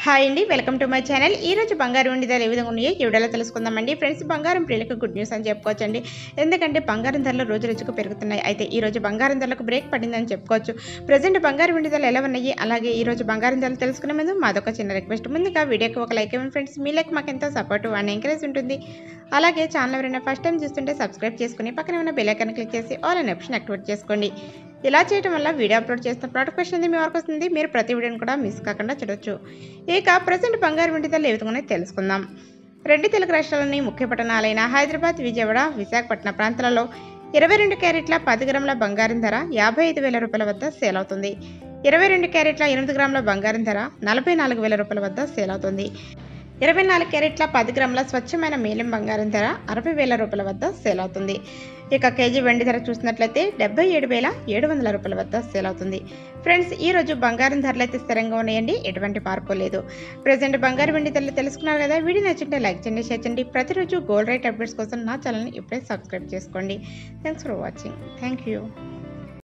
hi అండి welcome to my channel ఈ రోజు బంగారం ఉండి ధరలు ఏ విధంగా ఉన్నాయో ఈ వీడియోలో తెలుసుకుందామండి ఫ్రెండ్స్ బంగారం ప్రియులకు గుడ్ న్యూస్ అని చెప్పుకోవచ్చండి ఎందుకంటే బంగారం ధరలు రోజు రోజుకు పెరుగుతున్నాయి అయితే ఈ రోజు బంగారం ధరలకు బ్రేక్ పడిందని చెప్పుకోవచ్చు ప్రజెంట్ బంగారం వెండి ధరలు ఎలా ఉన్నాయి అలాగే ఈ రోజు బంగారం ధరలు తెలుసుకునే ముందు మాదొక చిన్న రిక్వెస్ట్ ముందుగా వీడియోకి ఒక లైక్ ఇవ్వండి ఫ్రెండ్స్ మీ లైక్ మాకు ఎంతో సపోర్ట్ అండ్ ఎంకరేజ్ ఉంటుంది అలాగే ఛానల్ ఎవరైనా ఫస్ట్ టైం చూస్తుంటే సబ్స్క్రైబ్ చేసుకుని పక్కన ఉన్న బెల్ ఐకాన్ క్లిక్ చేసి ఆల్ అనే ఆప్షన్ యాక్టివేట్ చేసుకోండి ఇలా చేయడం వల్ల వీడియో అప్లోడ్ చేస్తున్న ప్రోడక్ట్ క్వశ్చన్ మీ వరకు వస్తుంది మీరు ప్రతి వీడియోని కూడా మిస్ కాకుండా చూడొచ్చు ఇక ప్రజెంట్ బంగారు వెండి ధరలు ఏ విధంగా ఉన్నాయో తెలుసుకుందాం రెండు తెలుగు రాష్ట్రాల్లోని ముఖ్య పట్టణాలైన హైదరాబాద్ విజయవాడ విశాఖపట్నం ప్రాంతాలలో ఇరవై రెండు క్యారెట్ల పది గ్రాముల బంగారం ధర యాభై ఐదు వేల రూపాయల వద్ద సేల్ అవుతుంది ఇరవై రెండు క్యారెట్ల ఎనిమిది గ్రాముల బంగారం ధర నలభై నాలుగు వేల రూపాయల వద్ద సేల్ అవుతుంది ఇరవై నాలుగు క్యారెట్ల పది గ్రాముల స్వచ్ఛమైన మేలిం బంగారం ధర అరవై వేల రూపాయల వద్ద సేల్ అవుతుంది ఇక కేజీ వెండి ధర చూసినట్లయితే డెబ్బై ఏడు వేల ఏడు వందల రూపాయల వద్ద సేల్ అవుతుంది ఫ్రెండ్స్ ఈ రోజు బంగారం ధరలు అయితే స్థిరంగా ఉన్నాయండి ఎటువంటి మార్పు లేదు ప్రజెంట్ బంగారు వెండి ధరలు తెలుసుకున్నారు కదా వీడియో నచ్చింటే లైక్ చేయండి షేర్ చేయండి ప్రతిరోజు గోల్డ్ రేట్ అప్డేట్స్ కోసం నా ఛానల్ని ఇప్పుడే సబ్స్క్రైబ్ చేసుకోండి thanks for watching thank you